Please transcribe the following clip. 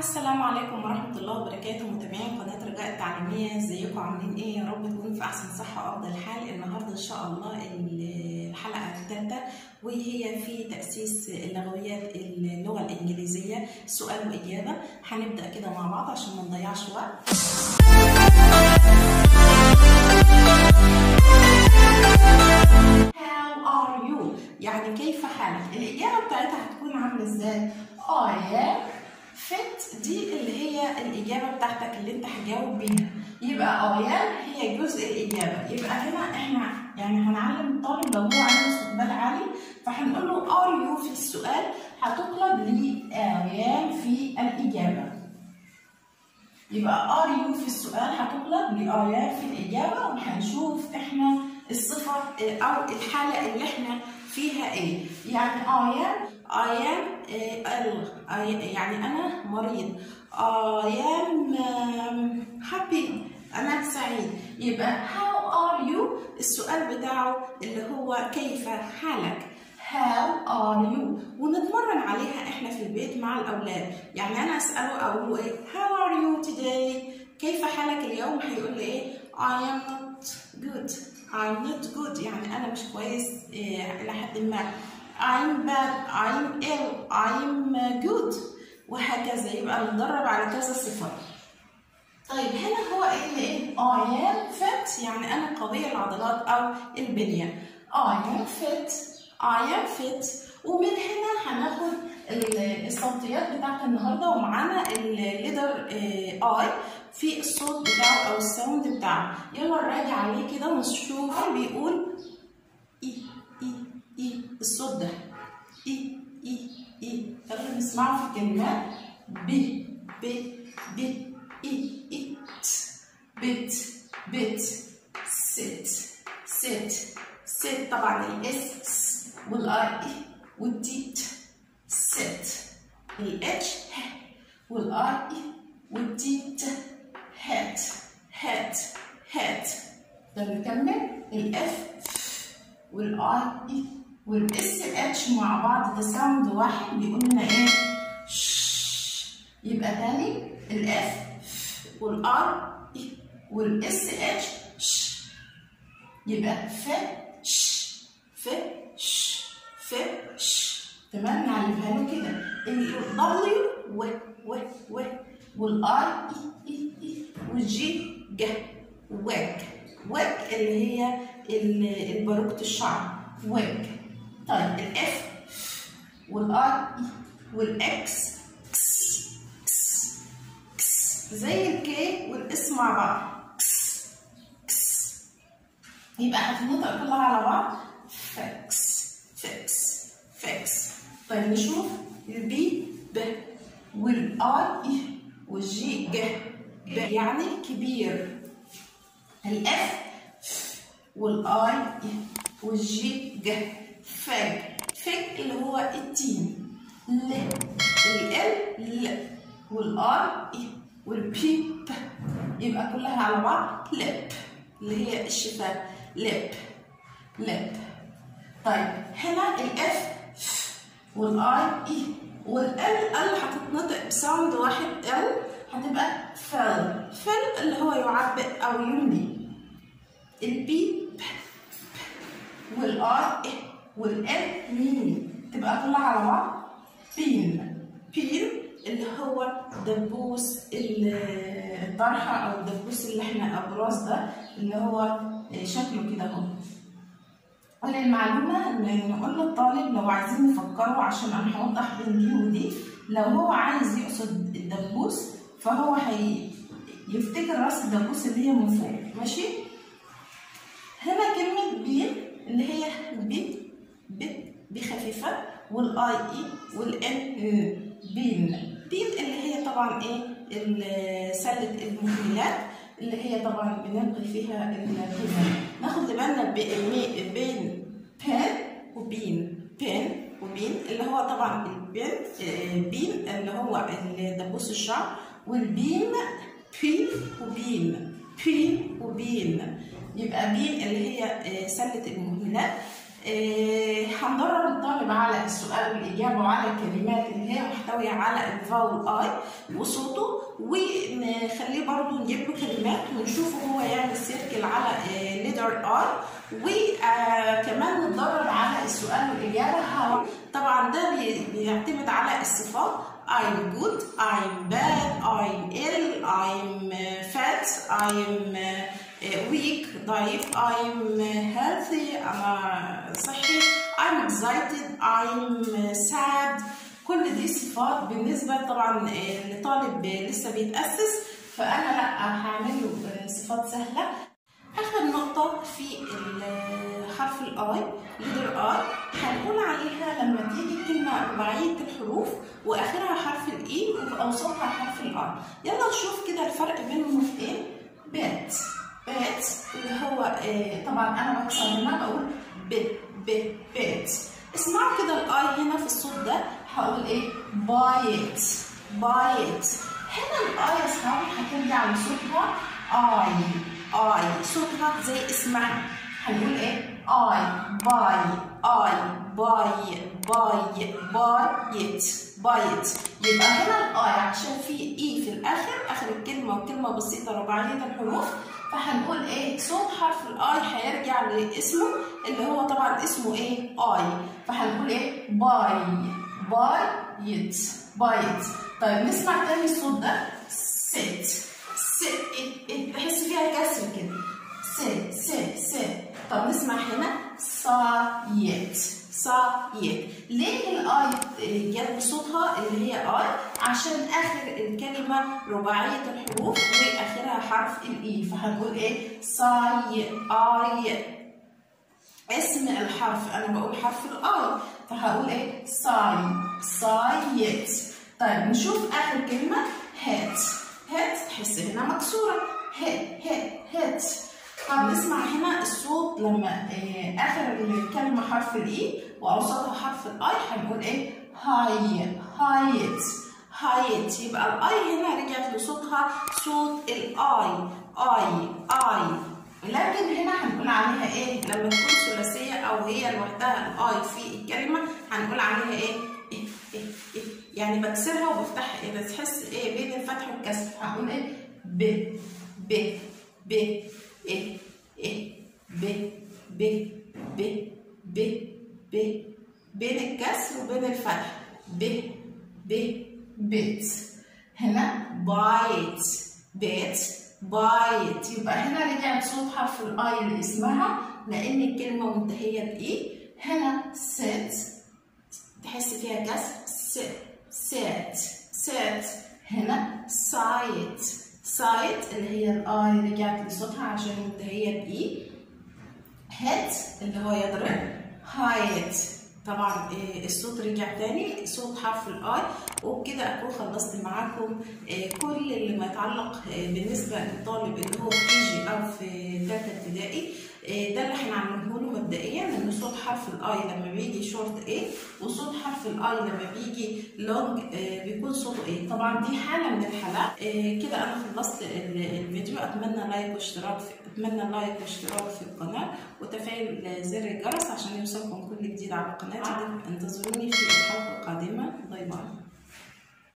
السلام عليكم ورحمة الله وبركاته متابعين قناة رجاء التعليمية ازيكم عاملين ايه يا رب تكونوا في احسن صحة وافضل حال النهاردة ان شاء الله الحلقة الثالثة وهي في تأسيس اللغويات اللغة الإنجليزية سؤال وإجابة هنبدأ كده مع بعض عشان ما نضيعش وقت How are you يعني كيف حالك الإجابة بتاعتها هتكون عاملة ازاي I am fit دي اللي هي الإجابة بتاعتك اللي أنت هتجاوب بيها يبقى I am هي جزء الإجابة يبقى هنا إحنا يعني هنعلم الطالب لو هو عنده استقبال عالي فهنقول له are you في السؤال هتقلب ل I am في الإجابة يبقى are you في السؤال هتقلب ل I am في الإجابة وهنشوف إحنا الصفة أو الحالة اللي إحنا فيها إيه يعني I am I am ill يعني أنا مريض I am happy أنا سعيد يبقى how are you السؤال بتاعه اللي هو كيف حالك how are you ونتمرن عليها احنا في البيت مع الأولاد يعني أنا أسأله أقول له إيه how are you today كيف حالك اليوم هيقول لي إيه I am not good I'm not good يعني أنا مش كويس إيه إلى حد ما I'm bad I'm ill I'm good وهكذا يبقى نتدرب على كذا صفة طيب هنا هو ايه I am fit يعني أنا قوي العضلات أو البنية I am fit I am fit ومن هنا هناخد الصوتيات بتاعت النهارده ومعانا الليدر اي في الصوت بتاعه او الساوند بتاعه يلا نراجع عليه كده ونشوف بيقول اي اي اي الصوت ده اي اي اي يلا نسمعه في الكلمات ب ب ب اي اي بت بت ست ست ست طبعا الاس والاي والتي ست الاتش والاي والتي هات هات هات ده نكمل الاف والاي والاس اتش مع بعض ده ساوند واحد بيقول لنا ايه شش يبقى تاني الاف والار والاس اتش ش يبقى ف ش ف ش ف ش تمام نعلمها له كده الدبليو و و و والاي اي اي اي والجي ج وج وج اللي هي الباروكة الشعر وج طيب الاف والاي والاكس كس كس كس زي الكي والاس مع بعض كس كس يبقى هتنطق كلها على بعض فاكس فاكس فاكس طيب نشوف البي ب والاي والجي ج ب يعني كبير الاف والاي والجي ج فج فج اللي هو التين ل ال ل والار اي والبي ب يبقى كلها على بعض لب اللي هي الشفاه لب لب طيب هنا الاف والاي اي والال ال هتتنطق بساوند واحد ال هتبقى فل فل اللي هو يعبئ او يملي البي والاي والال ميمي تبقى كلها على بعض بين بين اللي هو دبوس الطرحه او الدبوس اللي احنا ابراز ده اللي هو شكله كده اهو وللمعلومة نقول للطالب لو عايزين نفكروا عشان أنا هوضح بين دي ودي لو هو عايز يقصد الدبوس فهو هي يفتكر راس الدبوس اللي هي من فوق ماشي هنا كلمة بين اللي هي بي بي بي خفيفة والاي اي والان بين بين اللي هي طبعا ايه سلة المكملات اللي هي طبعا بنلقي فيها القيمة ناخد بالنا بين بين وبين بين وبين اللي هو طبعا البين بين اللي هو دبوس الشعر والبين بين وبين بين وبين يبقى بين اللي هي سلة المهملات آه، هندرب الطالب على السؤال والإجابة وعلى الكلمات اللي هي محتوية على الفاول آي وصوته ونخليه برضو نجيب له كلمات ونشوفه هو يعمل سيركل على ليدر آي وكمان نتدرب على السؤال والإجابة هاو طبعا ده بي- بيعتمد على الصفات I'm good, I'm bad, I'm ill, I'm uh, fat, I'm uh, uh, weak, ضعيف, I'm uh, healthy, أنا صحي, I'm excited, I'm uh, sad كل دي صفات بالنسبة طبعا آه، لطالب لسه بيتأسس فأنا لا هعمل له آه، صفات سهلة آخر نقطة في ال- حرف الآي ليدر آي هنقول عليها لما تيجي كلمة رباعية الحروف وآخرها حرف الإي وفي أوسطها حرف الآي يلا نشوف كده الفرق بينهم في إيه بيت بيت اللي هو آه، طبعا أنا بكسر هنا بقول بيت بيت بيت اسمعوا كده الآي هنا في الصوت ده هقول إيه بايت بايت هنا الآي يا أصحابي هترجع لصوتها آي اي صوتها زي اسمها هنقول ايه اي باي اي باي باي بايت بايت يبقى هنا الاي عشان في اي في الاخر اخر الكلمه وكلمه بسيطه رباعيه الحروف فهنقول ايه صوت حرف الاي هيرجع لاسمه اللي هو طبعا اسمه ايه اي فهنقول ايه باي بايت بايت طيب نسمع تاني الصوت ده ست ست تحس فيها كسر كده ست ست ست طب نسمع هنا صايت صايت ليه الاي جت بصوتها اللي هي اي عشان اخر الكلمه رباعيه الحروف واخرها حرف الاي فهنقول ايه صاي اي اسم الحرف انا بقول حرف الاي فهقول ايه صاي صايت طيب نشوف اخر كلمه هات هات تحس هنا مكسوره هات هات هات طب نسمع هنا الصوت لما آه اخر الكلمه حرف الاي واوسطها حرف الاي هنقول ايه هاي هايت هايت يبقى الاي هنا رجعت لصوتها صوت الاي اي اي لكن هنا هنقول عليها ايه لما تكون ثلاثيه او هي لوحدها الاي في الكلمه هنقول عليها ايه إيه إيه إيه يعني بكسرها وبفتحها اذا تحس ايه بين الفتح والكسر هقول ايه ب ب ب ايه ايه ب ب ب ب ب بين الكسر وبين الفتح ب ب بيت هنا بايت بيت بايت يبقى هنا رجعت صوت حرف الاي اللي اسمها لان الكلمه منتهيه باي هنا ست تحس فيها كسر ست ست ست هنا سايت سايت اللي هي الاي رجعت لصوتها عشان منتهيه باي هيت اللي هو يضرب هايت طبعا الصوت رجع تاني صوت حرف الاي وبكده اكون خلصت معاكم كل اللي ما يتعلق بالنسبه للطالب اللي هو في كيجي او في ثالثه ابتدائي ده اللي هنعمله له مبدئيا ان صوت حرف الاي لما بيجي شورت ايه وصوت حرف الاي لما بيجي لونج بيكون صوته ايه طبعا دي حاله من الحالات كده انا خلصت الفيديو اتمنى لايك واشتراك في اتمنى لايك واشتراك في القناه وتفعيل زر الجرس عشان يوصلكم كل جديد على قناتي انتظروني في الحلقه القادمه باي باي